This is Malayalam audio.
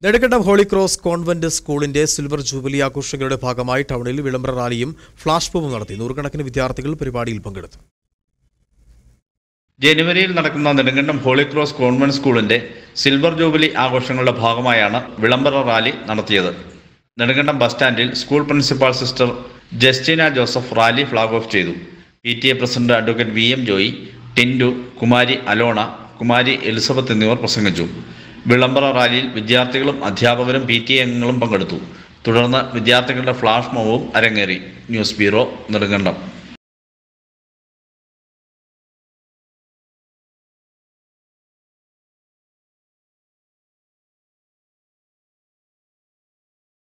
നെടുങ്കണ്ടം ഹോളി ക്രോസ് കോൺവെന്റ് സ്കൂളിന്റെ സിൽവർ ജൂബിലി ആഘോഷങ്ങളുടെ ഭാഗമായി ടൗണിൽ വിളംബര റാലിയും ഫ്ലാഷ് മോബും നടത്തി നൂറുകണക്കിന് വിദ്യാർത്ഥികൾ പരിപാടിയിൽ പങ്കെടുത്തു ജനുവരിയിൽ നടക്കുന്ന നെടുങ്കണ്ടം ഹോളി ക്രോസ് കോൺവെന്റ് സ്കൂളിന്റെ സിൽവർ ജൂബിലി ആഘോഷങ്ങളുടെ ഭാഗമായാണ് വിളംബര റാലി നടത്തിയത് നെടുങ്കണ്ടം ബസ് സ്റ്റാൻഡിൽ school principal sister Justina Joseph rally flag off ചെയ്തു P T A president advocate V M Joy Tindu Kumari Alona Kumari Elizabeth എന്നിവർ പ്രസംഗിച്ചു വിളംബര റാലിയിൽ വിദ്യാർത്ഥികളും അധ്യാപകരും പി ടി എ അംഗങ്ങളും പങ്കെടുത്തു തുടർന്ന് വിദ്യാർത്ഥികളുടെ ഫ്ലാഷ് മോവും അരങ്ങേറി ന്യൂസ് ബ്യൂറോ നെടുങ്കണ്ടം